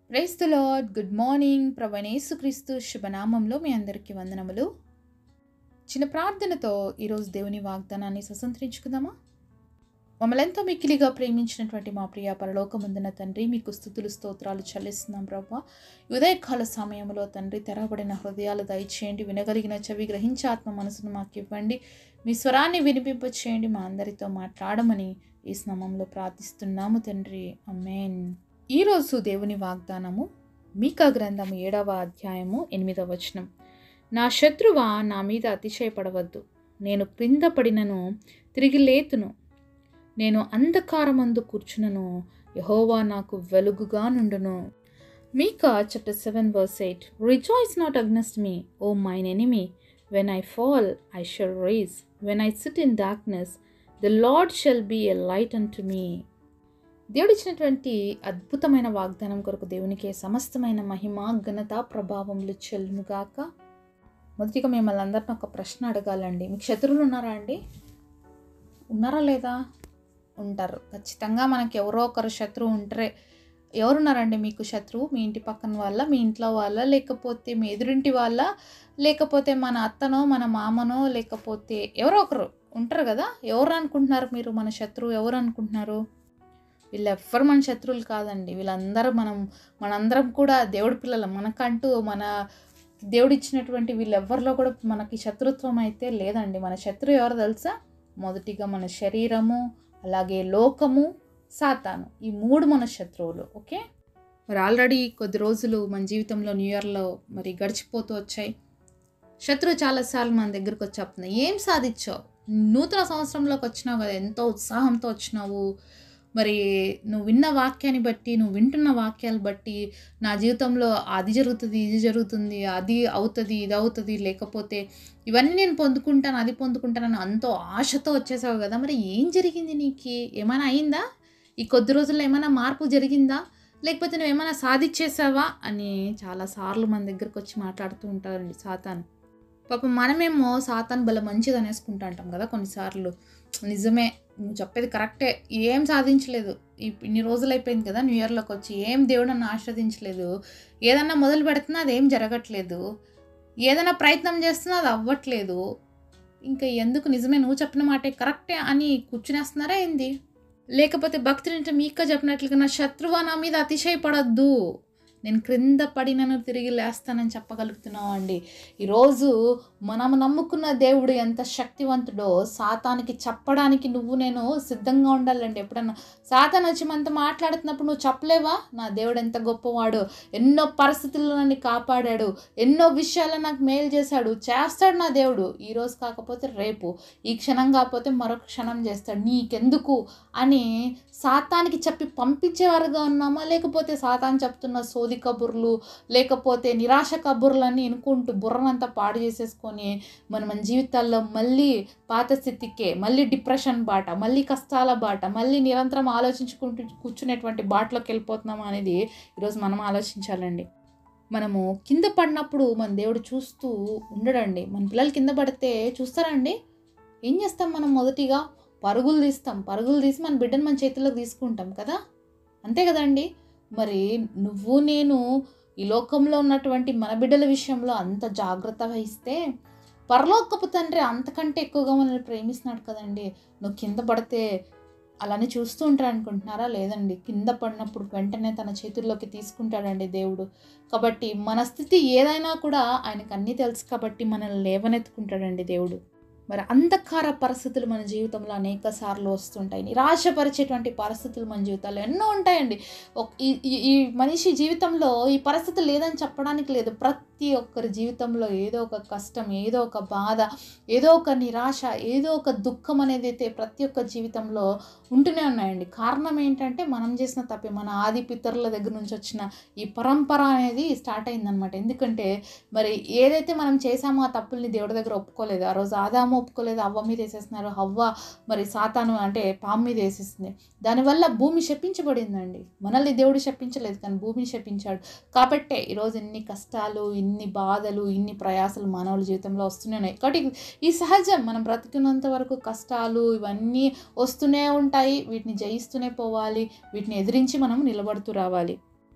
price the Lord good morning ప్రవణేసుక్రీస్తు శుభనామంలో మీ అందరికీ వందనములు చిన్న ప్రార్థనతో ఈరోజు దేవుని వాగ్దానాన్ని స్వతంత్రించుకుందామా మమ్మల్ని ఎంతో మిక్కిలిగా ప్రేమించినటువంటి మా ప్రియ పరలోకముందున తండ్రి మీకు స్థుతులు స్తోత్రాలు చెల్లిస్తున్నాం ప్రభా ఈ ఉదయకాల సమయంలో తండ్రి తెరవబడిన హృదయాలు దయచేయండి వినగలిగిన చెవి గ్రహించే ఆత్మ మనసును మాకు ఇవ్వండి మీ స్వరాన్ని వినిపింప చేయండి మా అందరితో మాట్లాడమని ఈ స్నామంలో ప్రార్థిస్తున్నాము తండ్రి అమ్మేన్ ఈరోజు దేవుని వాగ్దానము మీకా గ్రంథము ఏడవ అధ్యాయము ఎనిమిదవ వచనం నా శత్రువా నా మీద అతిశయపడవద్దు నేను క్రింద పడినను తిరిగి లేతును నేను అంధకారమందు కూర్చునను యహోవా నాకు వెలుగుగా నుండును Micah chapter seven verse eight rejoice not against me O mine enemy when I fall I shall rise when I sit in darkness the Lord shall be a light unto me దేవుడిచ్చినటువంటి అద్భుతమైన వాగ్దానం కొరకు దేవునికి సమస్తమైన మహిమ ఘనత ప్రభావములు చెల్ముగాక మొదటిగా మిమ్మల్ని అందరిని ఒక ప్రశ్న అడగాలండి మీకు శత్రువులు ఉన్నారా అండి ఉన్నారా లేదా ఉంటారు ఖచ్చితంగా మనకి ఎవరో ఒకరు శత్రువు ఉంటారే ఎవరున్నారండి మీకు శత్రువు మీ ఇంటి పక్కన వాళ్ళ మీ ఇంట్లో వాళ్ళ లేకపోతే మీ ఎదురింటి వాళ్ళ లేకపోతే మన అత్తనో మన మామనో లేకపోతే ఎవరో ఒకరు ఉంటారు కదా ఎవరు అనుకుంటున్నారు మీరు మన శత్రువు ఎవరు అనుకుంటున్నారు వీళ్ళెవ్వరు మన శత్రువులు కాదండి వీళ్ళందరూ మనం మనందరం కూడా దేవుడి పిల్లలు మనకంటూ మన దేవుడిచ్చినటువంటి వీళ్ళెవ్వరిలో కూడా మనకి శత్రుత్వం అయితే లేదండి మన శత్రువు ఎవరు తెలుసా మొదటిగా మన శరీరము అలాగే లోకము సాతాను ఈ మూడు మన శత్రువులు ఓకే మరి ఆల్రెడీ కొద్ది రోజులు మన జీవితంలో న్యూ ఇయర్లో మరి గడిచిపోతూ వచ్చాయి శత్రువు చాలాసార్లు మన దగ్గరకు వచ్చి చెప్తున్నాయి ఏం సాధించావు నూతన సంవత్సరంలోకి వచ్చినావు కదా ఎంతో ఉత్సాహంతో వచ్చినావు మరి నువ్వు విన్న వాక్యాన్ని బట్టి నువ్వు వింటున్న వాక్యాలు బట్టి నా జీవితంలో అది జరుగుతుంది ఇది జరుగుతుంది అది అవుతుంది ఇది అవుతుంది లేకపోతే ఇవన్నీ నేను పొందుకుంటాను అది పొందుకుంటానని అంతో ఆశతో వచ్చేసావు కదా మరి ఏం జరిగింది నీకు ఏమైనా అయిందా ఈ కొద్ది రోజుల్లో ఏమైనా మార్పు జరిగిందా లేకపోతే నువ్వు ఏమైనా సాధించేసావా అని చాలాసార్లు మన దగ్గరకు వచ్చి మాట్లాడుతూ ఉంటారండి సాతాను పాపం మనమేమో సాతాన్ బల మంచిది అనేసుకుంటా అంటాం కదా కొన్నిసార్లు నిజమే నువ్వు చెప్పేది కరెక్టే ఏం సాధించలేదు ఈ ఇన్ని రోజులు అయిపోయింది కదా న్యూ ఇయర్లోకి వచ్చి ఏం దేవుడు నన్ను ఆస్వాదించలేదు ఏదన్నా మొదలు పెడుతున్నా అదేం జరగట్లేదు ఏదైనా ప్రయత్నం చేస్తున్నా అది అవ్వట్లేదు ఇంకా ఎందుకు నిజమే నువ్వు చెప్పిన మాటే కరెక్టే అని కూర్చునేస్తున్నారా ఏంది లేకపోతే భక్తులంటే మీక చెప్పినట్లుగా నా శత్రువు నా మీద అతిశయపడద్దు నేను క్రింద పడినను తిరిగి లేస్తానని చెప్పగలుగుతున్నావు అండి ఈరోజు మనము నమ్ముకున్న దేవుడు ఎంత శక్తివంతుడో సాతానికి చెప్పడానికి నువ్వు నేను సిద్ధంగా ఉండాలండి ఎప్పుడన్నా సాతాన్ వచ్చి మనతో మాట్లాడుతున్నప్పుడు నువ్వు చెప్పలేవా నా దేవుడు ఎంత గొప్పవాడు ఎన్నో పరిస్థితుల్లో నన్ను కాపాడాడు ఎన్నో విషయాలు నాకు మేలు చేశాడు చేస్తాడు నా దేవుడు ఈరోజు కాకపోతే రేపు ఈ క్షణం కాకపోతే మరొక క్షణం చేస్తాడు నీకెందుకు అని సాతానికి చెప్పి పంపించేవారుగా ఉన్నామా లేకపోతే సాతాన్ చెప్తున్న సోది కబుర్లు లేకపోతే నిరాశ కబుర్లన్నీ వినుకుంటూ బుర్రనంతా పాడు చేసేసుకొని మన మన జీవితాల్లో మళ్ళీ పాత స్థితికే మళ్ళీ డిప్రెషన్ బాట మళ్ళీ కష్టాల బాట మళ్ళీ నిరంతరం ఆలోచించుకుంటూ కూర్చునేటువంటి బాటలోకి వెళ్ళిపోతున్నామా అనేది ఈరోజు మనం ఆలోచించాలండి మనము కింద పడినప్పుడు మన దేవుడు చూస్తూ ఉండడండి మన పిల్లలు కింద పడితే చూస్తారండి ఏం చేస్తాం మనం మొదటిగా పరుగులు తీస్తాం పరుగులు తీసి మన బిడ్డను మన చేతుల్లోకి తీసుకుంటాం కదా అంతే కదండి మరి నువ్వు నేను ఈ లోకంలో ఉన్నటువంటి మన బిడ్డల విషయంలో అంత జాగ్రత్త వహిస్తే పరలోకపు తండ్రి అంతకంటే ఎక్కువగా మనల్ని ప్రేమిస్తున్నాడు కదండి నువ్వు కింద పడితే అలానే చూస్తూ ఉంటారు అనుకుంటున్నారా లేదండి కింద పడినప్పుడు వెంటనే తన చేతుల్లోకి తీసుకుంటాడండి దేవుడు కాబట్టి మన స్థితి ఏదైనా కూడా ఆయనకు అన్నీ తెలుసు కాబట్టి మనల్ని లేవనెత్తుకుంటాడండి దేవుడు మరి అంధకార పరిస్థితులు మన జీవితంలో అనేక సార్లు వస్తుంటాయి నిరాశపరిచేటువంటి పరిస్థితులు మన జీవితాల్లో ఎన్నో ఉంటాయండి ఈ మనిషి జీవితంలో ఈ పరిస్థితి లేదని చెప్పడానికి లేదు ప్రతి ఒక్కరి జీవితంలో ఏదో ఒక కష్టం ఏదో ఒక బాధ ఏదో ఒక నిరాశ ఏదో ఒక దుఃఖం అనేది అయితే ప్రతి ఒక్క జీవితంలో ఉంటూనే ఉన్నాయండి కారణం ఏంటంటే మనం చేసిన తప్పే మన ఆది పితరుల దగ్గర నుంచి వచ్చిన ఈ పరంపర అనేది స్టార్ట్ అయిందనమాట ఎందుకంటే మరి ఏదైతే మనం చేసామో ఆ తప్పుల్ని దేవుడి దగ్గర ఒప్పుకోలేదు ఆ రోజు ఆదాము ఒప్పుకోలేదు అవ్వ మీద వేసేస్తున్నారు అవ్వ మరి సాతాను అంటే పాము మీద వేసేస్తుంది దానివల్ల భూమి శపించబడిందండి మనల్ని దేవుడు శపించలేదు కానీ భూమిని శపించాడు కాబట్టే ఈరోజు ఇన్ని కష్టాలు ఇన్ని బాధలు ఇన్ని ప్రయాసాలు మానవుల జీవితంలో వస్తూనే ఉన్నాయి కాబట్టి ఈ సహజం మనం బ్రతికినంత వరకు కష్టాలు ఇవన్నీ వస్తూనే ఉంటాయి వీటిని జయిస్తూనే పోవాలి వీటిని ఎదిరించి మనం నిలబడుతూ రావాలి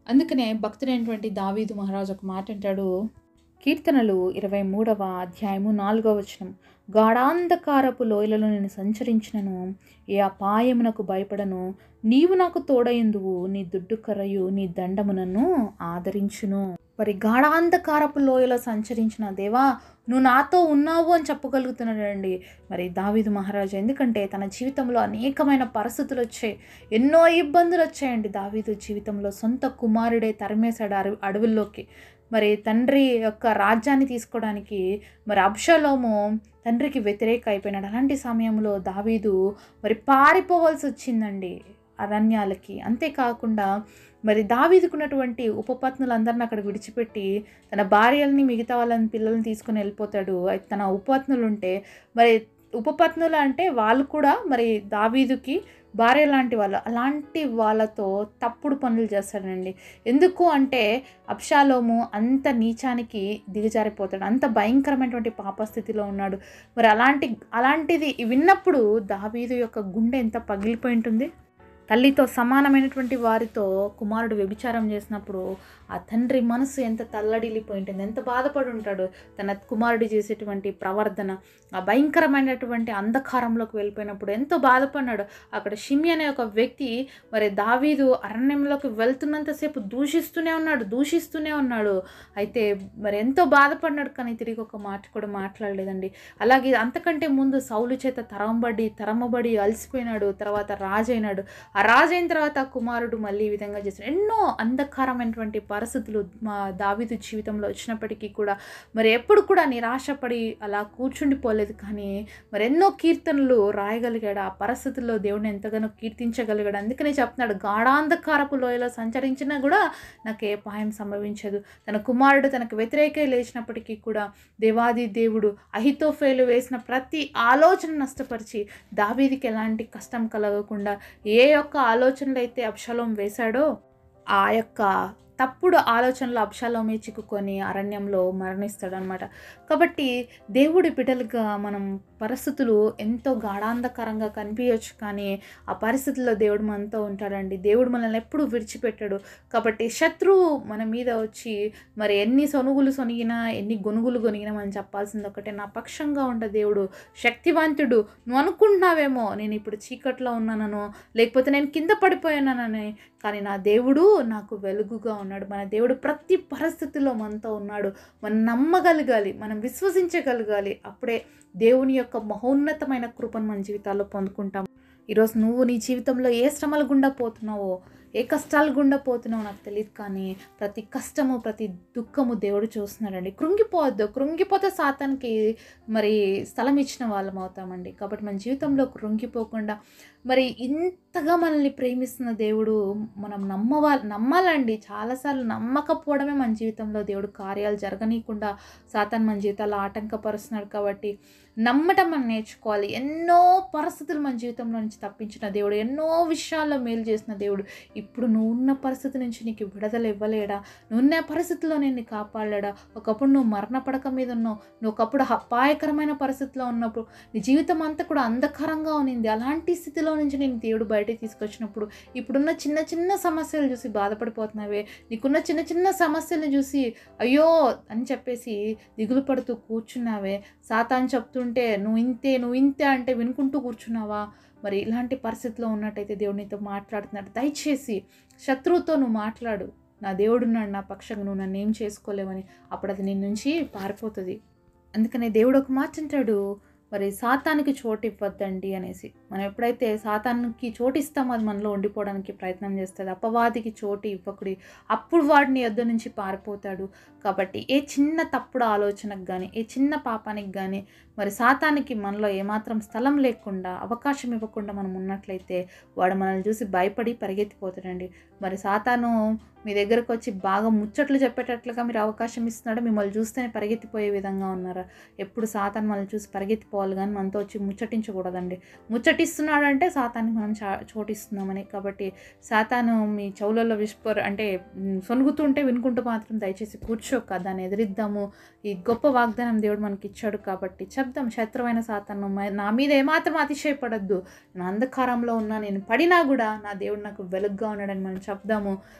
అందుకనే భక్తుడైనటువంటి దావీదు మహారాజు ఒక మాట అంటాడు కీర్తనలు ఇరవై మూడవ అధ్యాయము నాలుగవ వచనం గాఢాంధకారపు లోయలలో నేను సంచరించినను ఏ అపాయమునకు భయపడను నీవు నాకు తోడయిందువు నీ దుడ్డు కర్రయు నీ దండము నన్ను ఆదరించును మరి గాఢాంధకారపు లోయలో సంచరించిన దేవా నువ్వు నాతో ఉన్నావు అని చెప్పగలుగుతున్నాడండి మరి దావీదు మహారాజు ఎందుకంటే తన జీవితంలో అనేకమైన పరిస్థితులు వచ్చాయి ఎన్నో ఇబ్బందులు వచ్చాయండి దావీదు జీవితంలో సొంత కుమారుడే తరిమేశాడు అడవి అడవుల్లోకి మరి తండ్రి యొక్క రాజ్యాన్ని తీసుకోవడానికి మరి అబ్షలోము తండ్రికి వ్యతిరేక అయిపోయినాడు అలాంటి సమయంలో దావీదు మరి పారిపోవాల్సి వచ్చిందండి అరణ్యాలకి అంతేకాకుండా మరి దావీదుకున్నటువంటి ఉపపత్నులందరిని అక్కడ విడిచిపెట్టి తన భార్యల్ని మిగతా వాళ్ళని పిల్లల్ని తీసుకుని వెళ్ళిపోతాడు అయితే తన ఉపపత్నులు ఉంటే మరి ఉపపత్నులు అంటే వాళ్ళు కూడా మరి దావీదుకి భార్య లాంటి వాళ్ళు అలాంటి వాళ్ళతో తప్పుడు పనులు చేస్తాడండి ఎందుకు అంటే అప్షాలోము అంత నీచానికి దిగజారిపోతాడు అంత భయంకరమైనటువంటి పాపస్థితిలో ఉన్నాడు మరి అలాంటి అలాంటిది విన్నప్పుడు దావీదు యొక్క గుండె ఎంత పగిలిపోయి ఉంటుంది తల్లితో సమానమైనటువంటి వారితో కుమారుడు వ్యభిచారం చేసినప్పుడు ఆ తండ్రి మనసు ఎంత తల్లడిల్లిపోయి ఉంటుంది ఎంత బాధపడి ఉంటాడు తన కుమారుడు చేసేటువంటి ప్రవర్తన ఆ భయంకరమైనటువంటి అంధకారంలోకి వెళ్ళిపోయినప్పుడు ఎంతో బాధపడినాడు అక్కడ షిమి అనే ఒక వ్యక్తి మరి దావీదు అరణ్యంలోకి వెళ్తున్నంతసేపు దూషిస్తూనే ఉన్నాడు దూషిస్తూనే ఉన్నాడు అయితే మరి ఎంతో బాధపడినాడు కానీ తిరిగి ఒక మాట కూడా మాట్లాడలేదండి అలాగే అంతకంటే ముందు సౌలు చేత తరంబడి తరమబడి అలసిపోయినాడు తర్వాత రాజు అయినాడు ఆ రాజు అయిన తర్వాత ఆ కుమారుడు మళ్ళీ ఈ విధంగా చేశాడు ఎన్నో అంధకారమైనటువంటి పరిస్థితులు మా దావీదు జీవితంలో వచ్చినప్పటికీ కూడా మరి ఎప్పుడు కూడా నిరాశపడి అలా కూర్చుండిపోలేదు కానీ మరి ఎన్నో కీర్తనలు రాయగలిగాడు ఆ పరిస్థితుల్లో దేవుడిని ఎంతగానో కీర్తించగలిగాడు అందుకనే చెప్తున్నాడు గాఢాంధకారపు లోయలో సంచరించినా కూడా నాకు ఏ పాయం సంభవించదు తన కుమారుడు తనకు వ్యతిరేకే లేచినప్పటికీ కూడా దేవాది దేవుడు అహితోఫేలు వేసిన ప్రతి ఆలోచన నష్టపరిచి దావీదికి ఎలాంటి కష్టం కలగకుండా ఏ యొక్క ఆలోచనలు అయితే అప్షలోం వేశాడో ఆ యొక్క తప్పుడు ఆలోచనలు అప్షలోమే చిక్కుకొని అరణ్యంలో మరణిస్తాడనమాట కాబట్టి దేవుడి బిడ్డలుగా మనం పరిస్థితులు ఎంతో గాఢాంధకరంగా కనిపించవచ్చు కానీ ఆ పరిస్థితుల్లో దేవుడు మనతో ఉంటాడండి దేవుడు మనల్ని ఎప్పుడు విడిచిపెట్టాడు కాబట్టి శత్రువు మన మీద వచ్చి మరి ఎన్ని సొనుగులు సొనిగినా ఎన్ని గొనుగులు గొనిగినా మనం చెప్పాల్సింది ఒకటే నా పక్షంగా ఉండ దేవుడు శక్తివంతుడు నువ్వు అనుకుంటున్నావేమో నేను ఇప్పుడు చీకట్లో ఉన్నానను లేకపోతే నేను కింద పడిపోయానని కానీ నా దేవుడు నాకు వెలుగుగా ఉన్నాడు మన దేవుడు ప్రతి పరిస్థితిలో మనతో ఉన్నాడు మనం నమ్మగలగాలి మనం విశ్వసించగలగాలి అప్పుడే దేవుని యొక్క మహోన్నతమైన కృపను మన జీవితాల్లో పొందుకుంటాం ఈరోజు నువ్వు నీ జీవితంలో ఏ శ్రమల గుండా పోతున్నావో ఏ కష్టాలు గుండా పోతున్నావో నాకు తెలియదు కానీ ప్రతి కష్టము ప్రతి దుఃఖము దేవుడు చూస్తున్నాడండి కృంగిపోవద్దు కృంగిపోతే సాతానికి మరి స్థలం ఇచ్చిన వాళ్ళం అవుతామండి కాబట్టి మన జీవితంలో కృంగిపోకుండా మరి ఇంతగా మనల్ని ప్రేమిస్తున్న దేవుడు మనం నమ్మవా నమ్మాలండి చాలాసార్లు నమ్మకపోవడమే మన జీవితంలో దేవుడు కార్యాలు జరగనీయకుండా సాతాన్ మన జీవితాల్లో ఆటంకపరుస్తున్నాడు కాబట్టి నమ్మటం మనం నేర్చుకోవాలి ఎన్నో పరిస్థితులు మన జీవితంలో నుంచి తప్పించిన దేవుడు ఎన్నో విషయాల్లో మేలు చేసిన దేవుడు ఇప్పుడు నువ్వు ఉన్న పరిస్థితి నుంచి నీకు విడుదల ఇవ్వలేడా నువ్వు ఉన్న పరిస్థితిలో నేను కాపాడలేడా ఒకప్పుడు నువ్వు మరణ పడక మీద ఉన్నావు నువ్వు ఒకప్పుడు అపాయకరమైన పరిస్థితిలో ఉన్నప్పుడు నీ జీవితం అంతా కూడా అంధకారంగా ఉన్నింది అలాంటి స్థితిలో నుంచి నేను దేవుడు బయటకు తీసుకొచ్చినప్పుడు ఇప్పుడున్న చిన్న చిన్న సమస్యలు చూసి బాధపడిపోతున్నావే నీకున్న చిన్న చిన్న సమస్యలను చూసి అయ్యో అని చెప్పేసి దిగులు పడుతూ కూర్చున్నావే సాతాన్ చెప్తుంటే నువ్వు ఇంతే నువ్వు ఇంతే అంటే వినుకుంటూ కూర్చున్నావా మరి ఇలాంటి పరిస్థితిలో ఉన్నట్టయితే దేవుడు నీతో మాట్లాడుతున్నాడు దయచేసి శత్రువుతో నువ్వు మాట్లాడు నా దేవుడున్నాడు నా పక్షంగా నువ్వు నన్ను ఏం చేసుకోలేవని అప్పుడు అది నీ నుంచి పారిపోతుంది అందుకనే దేవుడు ఒక మాట అంటాడు మరి సాతానికి చోటు ఇవ్వద్దండి అనేసి మనం ఎప్పుడైతే సాతానికి చోటు ఇస్తామో అది మనలో ఉండిపోవడానికి ప్రయత్నం చేస్తుంది అపవాదికి చోటు ఇవ్వకుడి అప్పుడు వాడిని యొద్ద నుంచి పారిపోతాడు కాబట్టి ఏ చిన్న తప్పుడు ఆలోచనకు కానీ ఏ చిన్న పాపానికి కానీ మరి సాతానికి మనలో ఏమాత్రం స్థలం లేకుండా అవకాశం ఇవ్వకుండా మనం ఉన్నట్లయితే వాడు మనల్ని చూసి భయపడి పరిగెత్తిపోతాడండి మరి సాతాను మీ దగ్గరకు వచ్చి బాగా ముచ్చట్లు చెప్పేటట్లుగా మీరు అవకాశం ఇస్తున్నాడు మిమ్మల్ని చూస్తేనే పరిగెత్తిపోయే విధంగా ఉన్నారా ఎప్పుడు సాతాన్ మనల్ని చూసి పరిగెత్తిపోవాలి కానీ మనతో వచ్చి ముచ్చటించకూడదండి ముచ్చటిస్తున్నాడంటే సాతానికి మనం చా చోటిస్తున్నామని కాబట్టి సాతాను మీ చెవులలో విస్పర్ అంటే మ్, సొనుగుతుంటే వినుకుంటూ మాత్రం దయచేసి కూర్చోక దాన్ని ఎదిరిద్దాము ఈ గొప్ప వాగ్దానం దేవుడు మనకి ఇచ్చాడు కాబట్టి చెప్దాం శత్రువైన సాతాను మ- నా మీద ఏమాత్రం అతిశయపడద్దు నేను అంధకారంలో ఉన్నా నేను పడినా కూడా నా దేవుడు నాకు వెలుగ్గా ఉన్నాడని మనం చెప్దాము అప్పుడు సా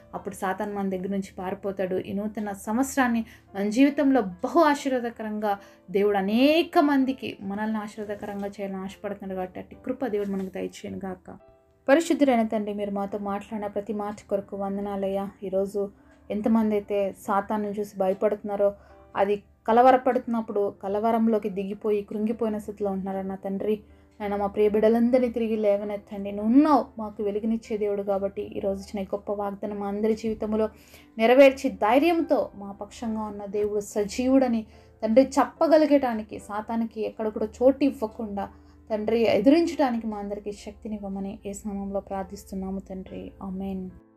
సాతాన్ మన దగ్గర నుంచి పారిపోతాడు ఈ నూతన సంవత్సరాన్ని మన జీవితంలో బహు ఆశీర్వాదకరంగా దేవుడు అనేక మందికి మనల్ని ఆశీర్వాదకరంగా చేయాలని ఆశపడుతున్నాడు కాబట్టి అట్టి కృప దేవుడు మనకు దయచేయను గాక పరిశుద్ధులైన తండ్రి మీరు మాతో మాట్లాడిన ప్రతి మాట కొరకు వందనాలయ్యా ఈరోజు ఎంతమంది అయితే సాతాన్ని చూసి భయపడుతున్నారో అది కలవరపడుతున్నప్పుడు కలవరంలోకి దిగిపోయి కృంగిపోయిన స్థితిలో ఉంటున్నారన్న తండ్రి ఆయన మా ప్రియ బిడ్డలందరినీ తిరిగి లేవనెత్తండి నువ్వు ఉన్నావు మాకు వెలుగునిచ్చే దేవుడు కాబట్టి ఈరోజు ఇచ్చిన ఈ గొప్ప వాగ్దానం మా అందరి జీవితంలో నెరవేర్చి ధైర్యంతో మా పక్షంగా ఉన్న దేవుడు సజీవుడని తండ్రి చెప్పగలిగటానికి సాతానికి ఎక్కడ కూడా చోటు ఇవ్వకుండా తండ్రి ఎదిరించడానికి మా అందరికీ శక్తినివ్వమని ఏ స్నామంలో ప్రార్థిస్తున్నాము తండ్రి ఆమెన్